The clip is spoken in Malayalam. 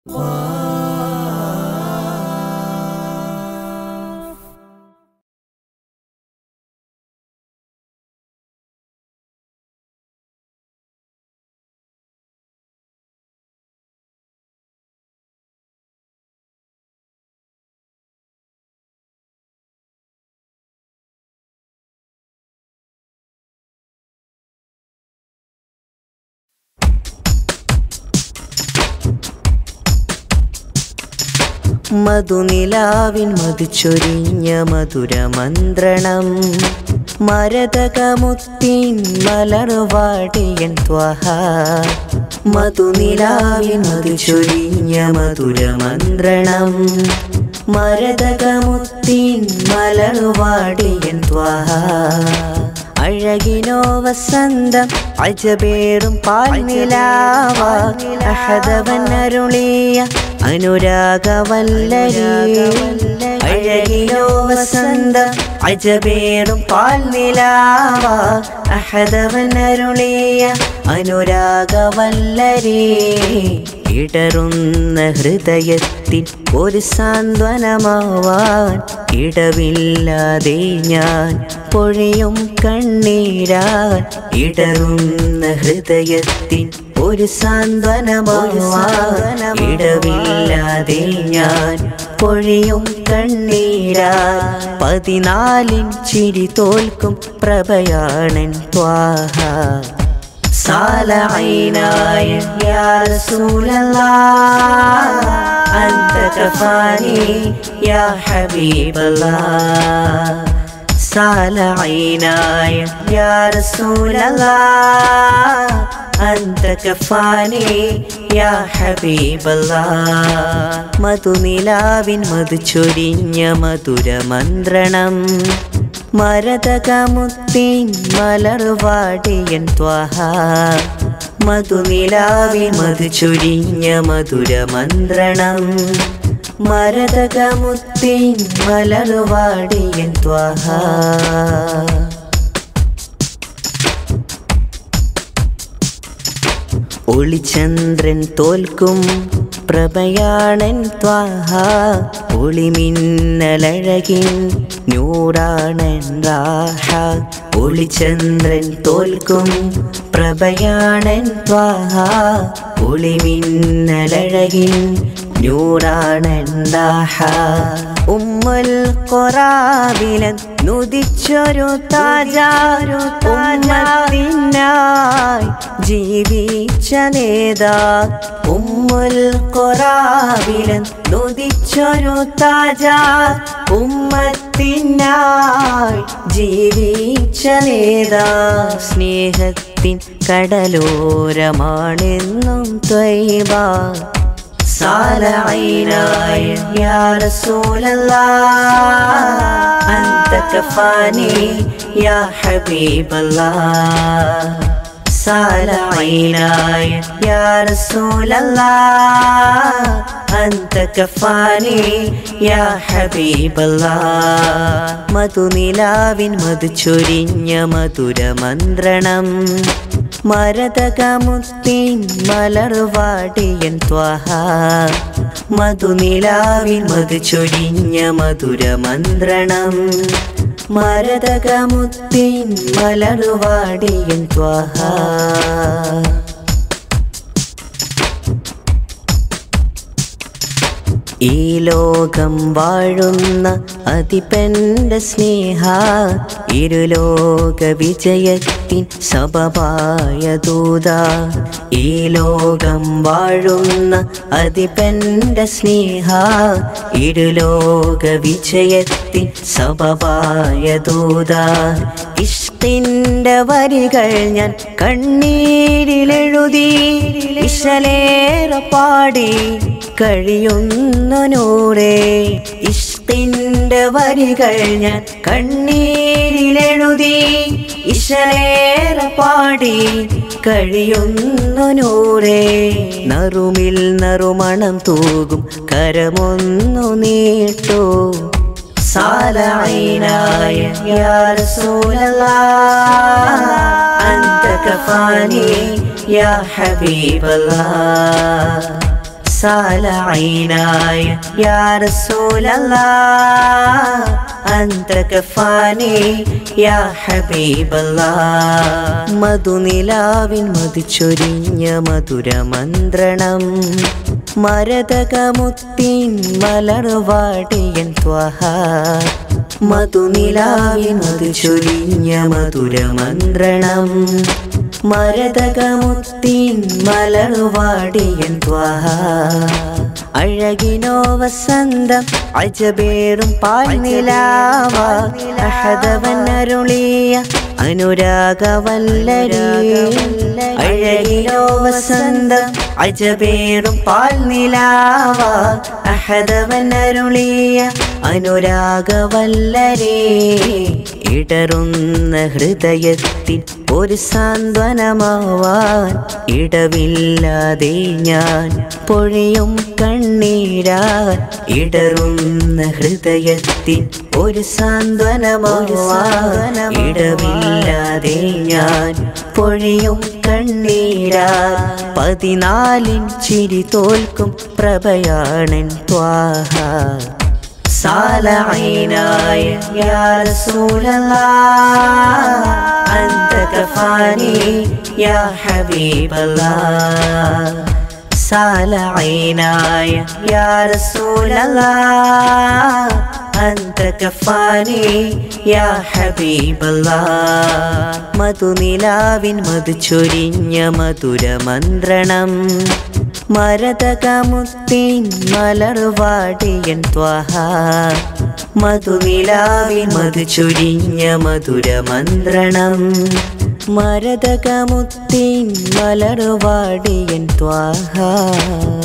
മധുനിലാവിൻ മധുചൊരിഞ്ഞ മധുരമന്ത്രണം മരതകമുത്തിൻ മലർവാടിയൻ ത്വഹ മധുനിലാവിൻ മധുചൊരിഞ്ഞ മധുരമന്ത്രണം മരതകമുത്തിൻ മലർവാടിയൻ ത്വഹ അഴകിനോ വസന്തം അജബേറും പാൽനിലാവ അഹദവൻ അരുളിയ അനുരാഗവല്ലരി അഴകിനോ വസന്തം അജബേറും പാൽനിലാവ അഹദവൻ അരുളിയ അനുരാഗവല്ലരി ഇടറുന്ന ഹൃദയത്തിൽ ഒരു സാന്ത്വനമാവാൻ ഇടവില്ലാതെ ഞാൻ പൊഴിയും കണ്ണീരാൻ ഇടറുന്ന ഹൃദയത്തിൽ ഒരു സാന്ത്വനമാവാൻ ഇടവില്ലാതെ ഞാൻ പൊഴിയും കണ്ണീരാൻ പതിനാലിൻ ചിരി തോൽക്കും പ്രഭയാണൻ ത്വാഹ سال عيناي يا رسول الله أنت كفاني يا حبيب الله سال عيناي يا رسول الله أنت كفاني يا حبيب الله മധുനിലാവിൻ മധുചൊരിഞ്ഞ മധുരമന്ത്രണം മരതകമുത്തിൻ മലർവാടിയൻ ത്വഹ മധുനിലാവിൻ മധുചൊരിഞ്ഞ മധുരമന്ത്രണം മരതകമുത്തിൻ മലർവാടിയൻ ത്വഹ ഒളിചന്ദ്രൻ തോൽക്കും പ്രഭയാണൻ ത്വാഹ ഒളിമിന്നലഴകിൻ നൂറാണൻ റാഹ ഒളിചന്ദ്രൻ തോൽക്കും പ്രഭയാണൻ ത്വാഹ ഒളിമിന്നലഴകിൻ നൂറാണൻ റാഹ ഉമ്മൽ കൊറാവിലൻ നുദിച്ചൊരു താജാരു ഉമ്മത്തിനായി ജീവിച്ച നേതാ ഉമ്മുൽ കൊറാവിലൻ നുദിച്ചൊരു താജാ ഉമ്മത്തിനായി ജീവിച്ച നേതാ സ്നേഹത്തിൻ കടലോരമാണെന്നും ത്വൈബ سال عيناي يا رسول الله أنت كفاني يا حبيب الله سال عيناي يا رسول الله أنت كفاني يا حبيب الله മധുനിലാവിൻ മധുചൊരിഞ്ഞ മധുരമന്ത്രണം മരതകമുത്തിൻ മലർവാടിയൻ ത്വഹ മധുനിലാവിൻ മധുചൊരിഞ്ഞ മധുരമന്ത്രണം മരതകമുത്തിൻ മലർവാടിയൻ ത്വഹ ഈ ലോകം വാഴുന്ന അതിപ്പന്റെ സ്നേഹ ഇരുലോക വിജയത്തിൻ സബബായ ദൂത ഈ ലോകം വാഴുന്ന അതിപ്പന്റെ സ്നേഹ ഇരുലോക വിജയത്തിൻ സബബായ ദൂത ഇഷ്ടിന്റെ വരികൾ ഞാൻ കണ്ണീരിലെഴുതി ഇശലേറെ പാടി കഴിയുന്നു നൂറേ ഇഷ്ടിന്റെ വരികൾ ഞാൻ കണ്ണീരിലെഴുതി ഇശലേറെ പാടി കഴിയുന്നു നൂറേ നറുമിൽ നറുമണം തൂകും കരമൊന്നു നീട്ടു سال عيناي يا رسول الله أنت كفاني يا حبيب الله സാല ഐനായ യാ റസൂലല്ലാ അന്ത കഫാനി യാ ഹബീബല്ലാ മധുനിലാവിൻ മധുചൊരിഞ്ഞ മധുരമന്ത്രണം മരതകമുത്തിൻ മലർവാടിയൻ ത്വഹ മധുനിലാവിൻ മധുചൊരിഞ്ഞ മധുരമന്ത്രണം മരതകമുത്തിൻ മലർവാടിയൻ ത്വഹ അഴകിനോ വസന്തം അജബേറും പാൽനിലാവ അഹദവൻ അരുളിയ അനുരാഗവല്ലരി അഴകിനോ വസന്തം അജബേറും പാൽനിലാവ അഹദവൻ അരുളിയ അനുരാഗവല്ലരേ ഇടറുന്ന ഹൃദയത്തിൽ ഒരു സാന്ത്വനമാവാൻ ഇടവില്ലാതെ ഞാൻ പൊഴിയും കണ്ണീരാൻ ഇടറുന്ന ഹൃദയത്തിൽ ഒരു സാന്ത്വനമാവാൻ ഇടവില്ലാതെ ഞാൻ പൊഴിയും കണ്ണീരാൻ പതിനാലിൻ ചിരി തോൽക്കും പ്രഭയാണൻ ത്വാഹ സാല ഐനായ യാ റസൂലല്ലാ അന്ത കഫാനി യാ ഹബീബല്ലാ സാല ഐനായ യാ റസൂലല്ലാ അന്ത കഫാനി യാ ഹബീബല്ലാ മധുനിലാവിൻ മധുചൊരിഞ്ഞ മധുരമന്ത്രണം മരതകമുത്തിൻ മലർവാടിയൻ ത്വഹ മധുനിലാവിൻ മധുചൊരിഞ്ഞ മധുരമന്ത്രണം മരതകമുത്തിൻ മലർവാടിയൻ ത്വഹ